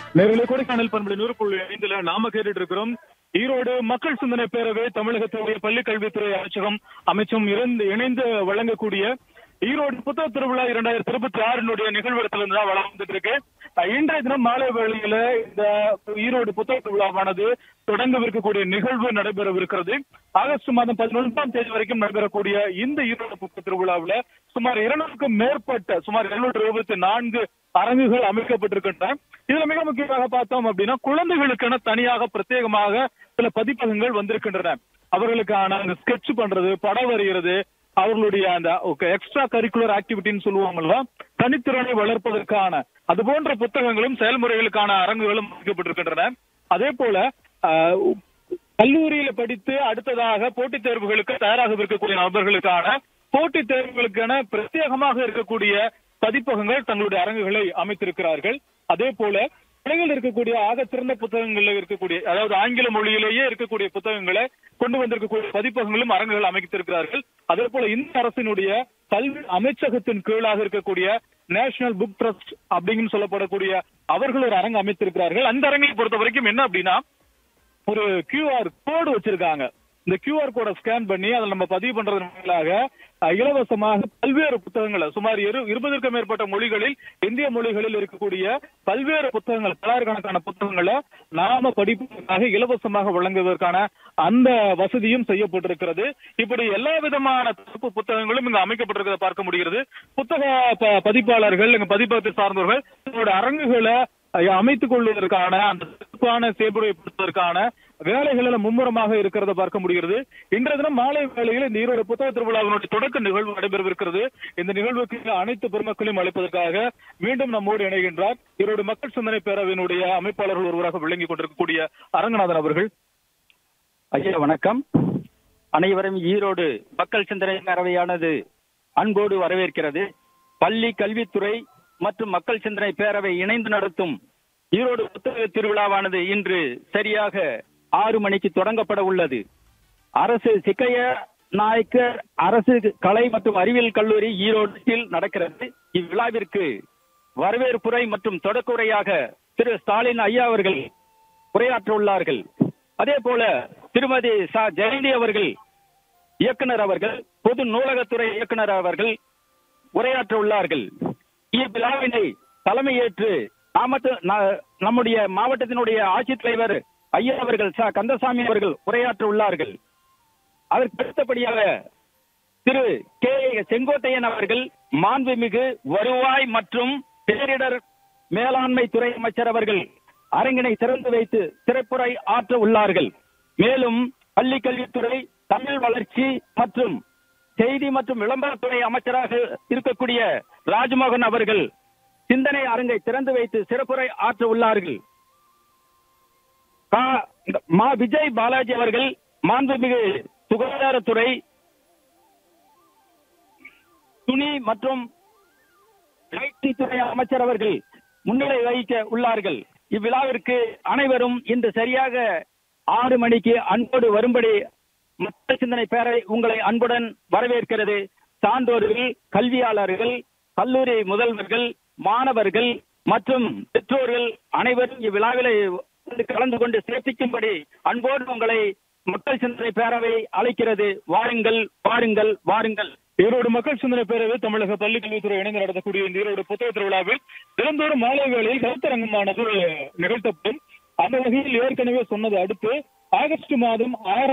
நேரிலே கொடைக்கானல் பண்புல நூறு புள்ளி ஐந்துல நாம கேட்டுட்டு இருக்கிறோம் ஈரோடு மக்கள் சிந்தனை பேரவை தமிழகத்துடைய பள்ளி கல்வித்துறை அமைச்சகம் அமைச்சும் இருந்து இணைந்து வழங்கக்கூடிய ஈரோடு புத்தக திருவிழா இரண்டாயிரத்தி இருபத்தி ஆறினுடைய நிகழ்விடத்துல இருந்து தான் வளர்ந்துட்டு இருக்கு அஹ் இன்றைய தினம் மாலை வேளையில இந்த ஈரோடு புத்தக திருவிழாவானது தொடங்கவிருக்கக்கூடிய நிகழ்வு நடைபெறவிருக்கிறது ஆகஸ்ட் மாதம் பதினொன்றாம் தேதி வரைக்கும் நடைபெறக்கூடிய இந்த ஈரோடு புத்தக திருவிழாவுல சுமார் இருநூறுக்கும் மேற்பட்ட சுமார் இருநூற்று இருபத்தி நான்கு அரங்குகள் அமைக்கப்பட்டிருக்கின்றன இதுல மிக முக்கியமாக பார்த்தோம் அப்படின்னா குழந்தைகளுக்கென தனியாக பிரத்யேகமாக சில பதிப்பகங்கள் வந்திருக்கின்றன அவர்களுக்கான அந்த ஸ்கெட்ச் பண்றது படம் வரைகிறது அவர்களுடைய அந்த எக்ஸ்ட்ரா கரிக்குலர் ஆக்டிவிட்டின்னு சொல்லுவாங்கல்ல தனித்திறனை வளர்ப்பதற்கான அது போன்ற புத்தகங்களும் செயல்முறைகளுக்கான அரங்குகளும் அமைக்கப்பட்டிருக்கின்றன அதே போல ஆஹ், கல்லூரியில படித்து அடுத்ததாக போட்டித் தேர்வுகளுக்கு தயாராக இருக்கக்கூடிய நபர்களுக்கான போட்டித் தேர்வுகளுக்கான பிரத்யேகமாக இருக்கக்கூடிய பதிப்பகங்கள் தங்களுடைய அரங்குகளை அமைத்திருக்கிறார்கள் அதே போல உலகில் இருக்கக்கூடிய ஆக சிறந்த புத்தகங்கள்ல இருக்கக்கூடிய அதாவது ஆங்கில மொழியிலேயே இருக்கக்கூடிய புத்தகங்களை கொண்டு வந்திருக்கக்கூடிய பதிப்பகங்களும் அரங்குகள் அமைத்திருக்கிறார்கள் அதே போல இந்த அரசினுடைய கல்வி அமைச்சகத்தின் கீழாக இருக்கக்கூடிய நேஷனல் புக் ட்ரஸ்ட் அப்படின்னு சொல்லப்படக்கூடிய அவர்கள் ஒரு அரங்கு அமைத்திருக்கிறார்கள் அந்த அரங்கை பொறுத்த வரைக்கும் என்ன அப்படின்னா ஒரு கியூஆர் கோடு வச்சிருக்காங்க இந்த கியூஆர் கோடை ஸ்கேன் பண்ணி அதில் நம்ம பதிவு பண்றதன் மூலமாக அஹ், இலவசமாக பல்வேறு புத்தகங்களை சுமார் இரு இருபதற்கும் மேற்பட்ட மொழிகளில் இந்திய மொழிகளில் இருக்கக்கூடிய பல்வேறு புத்தகங்கள் பல்லாயிரக்கணக்கான புத்தகங்களை நாம படிப்பதற்காக இலவசமாக வழங்குவதற்கான அந்த வசதியும் செய்யப்பட்டிருக்கிறது இப்படி எல்லா விதமான தொகுப்பு புத்தகங்களும் இங்கு அமைக்கப்பட்டிருக்கிறத பார்க்க முடிகிறது புத்தக ப- பதிப்பாளர்கள் இங்க பதிப்பகத்தை சார்ந்தவர்கள் தங்களோட அரங்குகளை அஹ், அமைத்துக் கொள்வதற்கான அந்த சிறப்பான செயல்முறைப்படுத்துவதற்கான வேலைகளில் மும்முரமாக இருக்கிறத பார்க்க முடிகிறது இன்றைய தினம் மாலை வேளையில் இந்த ஈரோடு புத்தக திருவிழாவினுடைய தொடக்க நிகழ்வு நடைபெறவிருக்கிறது இந்த நிகழ்வுக்கு அனைத்து பெருமக்களையும் அழைப்பதற்காக மீண்டும் நம்மோடு இணைகின்றார் ஈரோடு மக்கள் சிந்தனை பேரவையினுடைய அமைப்பாளர்கள் ஒருவராக விளங்கிக் கொண்டிருக்கக்கூடிய அரங்கநாதன் அவர்கள் ஐயா வணக்கம் அனைவரும் ஈரோடு மக்கள் சிந்தனை பேரவையானது அன்போடு வரவேற்கிறது பள்ளி கல்வித்துறை மற்றும் மக்கள் சிந்தனை பேரவை இணைந்து நடத்தும் ஈரோடு புத்தக திருவிழாவானது இன்று சரியாக ஆறு மணிக்கு தொடங்கப்பட உள்ளது அரசு சிக்கைய நாயக்கர் அரசு கலை மற்றும் அறிவியல் கல்லூரி ஈரோட்டில் நடக்கிறது இவ்விழாவிற்கு வரவேற்புரை மற்றும் தொடக்க உரையாக திரு ஸ்டாலின் ஐயா அவர்கள் உரையாற்ற உள்ளார்கள் அதே போல திருமதி ச ஜெயந்தி அவர்கள் இயக்குனர் அவர்கள் பொது நூலகத்துறை இயக்குனர் அவர்கள் உரையாற்ற உள்ளார்கள் இவ்விழாவினை தலைமையேற்று நாமத்து ந- நம்முடைய மாவட்டத்தினுடைய ஆட்சித்தலைவர் ஐயா அவர்கள் ச கந்தசாமி அவர்கள் உரையாற்ற உள்ளார்கள் அதற்கு அடுத்தபடியாக திரு கே செங்கோட்டையன் அவர்கள் மாண்புமிகு வருவாய் மற்றும் பேரிடர் மேலாண்மை துறை அமைச்சர் அவர்கள் அரங்கினை திறந்து வைத்து சிறப்புரை ஆற்ற உள்ளார்கள் மேலும் பள்ளி கல்வித்துறை தமிழ் வளர்ச்சி மற்றும் செய்தி மற்றும் விளம்பரத்துறை அமைச்சராக இருக்கக்கூடிய ராஜ்மோகன் அவர்கள் சிந்தனை அரங்கை திறந்து வைத்து சிறப்புரை ஆற்ற உள்ளார்கள் கா- மா விஜய் பாலாஜி அவர்கள் மாண்புமிகு சுகாதாரத்துறை துணி மற்றும் ஐடி துறை அமைச்சர் அவர்கள் முன்னிலை வகிக்க உள்ளார்கள் இவ்விழாவிற்கு அனைவரும் இன்று சரியாக ஆறு மணிக்கு அன்போடு வரும்படி மக்கள் சிந்தனை பேரவை உங்களை அன்புடன் வரவேற்கிறது சான்றோர்கள் கல்வியாளர்கள் கல்லூரி முதல்வர்கள் மாணவர்கள் மற்றும் பெற்றோர்கள் அனைவரும் இவ்விழாவிலே வந்து கலந்து கொண்டு சிறப்பிக்கும்படி அன்போடு உங்களை மக்கள் சிந்தனை பேரவை அழைக்கிறது வாருங்கள் வாருங்கள் வாருங்கள் ஈரோடு மக்கள் சிந்தனை பேரவை தமிழக பள்ளி கல்வித்துறை இணைந்து நடத்தக்கூடிய இந்த ஈரோடு புத்தக திருவிழாவில் தினந்தோறும் மாலை வேளையில் கருத்தரங்கமானது நிகழ்த்தப்படும் அந்த வகையில் ஏற்கனவே சொன்னது அடுத்து ஆகஸ்ட் மாதம் ஆறாம்